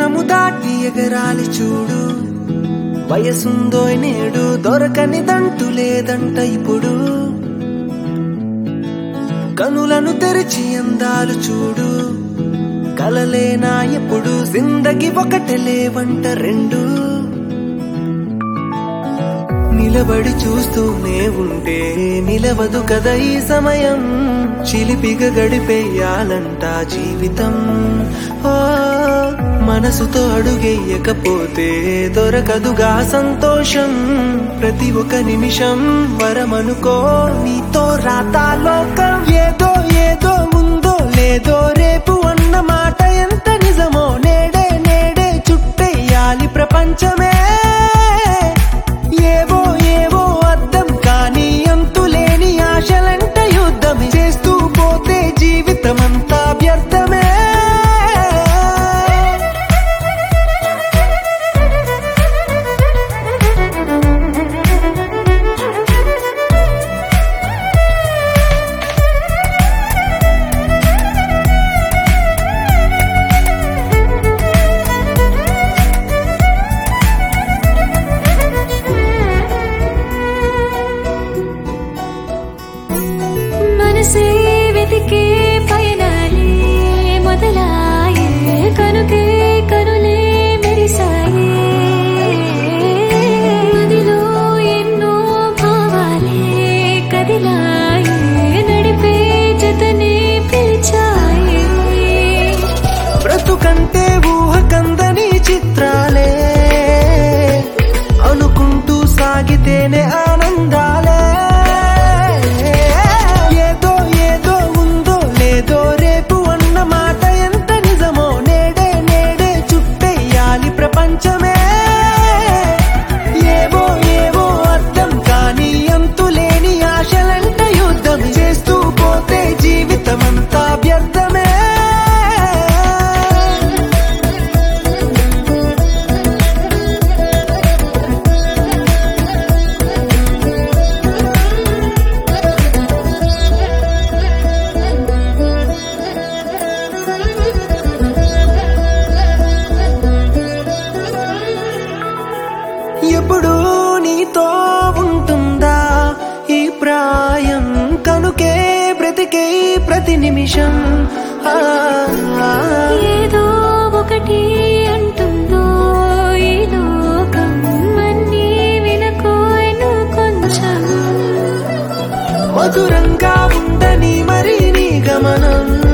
తీరము దాటి ఎగరాలి చూడు వయసుందో నేడు దొరకనిదంటూ లేదంట ఇప్పుడు కనులను తెరిచి అందాలు చూడు కలలేనా ఎప్పుడు జిందగి ఒకటే లేవంట రెండు నిలబడి చూస్తూనే ఉంటే నిలవదు కదా ఈ సమయం చిలిపిగా గడిపేయాలంట జీవితం ఓ మనసుతో అడుగెయ్యకపోతే దొరకదుగా సంతోషం ప్రతి ఒక్క నిమిషం వరమనుకో నీతో రాతాలోకం ఏదో ఏదో ఉందో లేదో రేపు అన్న మాట ఎంత నిజమో నేడే నేడే చుట్టేయాలి ప్రపంచమే ఏవో ఏవో అర్థం కానీ అంతులేని ఆశలంట యుద్ధం చేస్తూ పోతే జీవితమంతా వ్యర్థమే మనసే వెతికే పయనాలే మొదలాయే కనుకే కనులే మెరిసాయే నదిలో ఎన్నో భావాలే కదిలాయే నడిపే జతనే పిలిచాయే బ్రతుకంటే ఊహ కందని చిత్రాలే అనుకుంటూ సాగితేనే ఆనందాలే ఏదో ఏదో ఉందో లేదో రేపు అన్న మాట ఎంత నిజమో నేడే నేడే చుట్టేయాలి ప్రపంచమే ఏవో ఏవో అర్థం కానీ అంతులేని ఆశలంట యుద్ధం చేస్తూ పోతే జీవితమంతా వ్యర్థమే ఎప్పుడు నీతో ఉంటుందా ఈ ప్రాయం కనుకే బ్రతికే ప్రతి నిమిషం ఆ, ఆ. ఏదో ఒకటి అంటుందో ఈ లోకం అన్నీ వినకోను కొంచెం మధురంగా ఉండని మరి నీ గమనం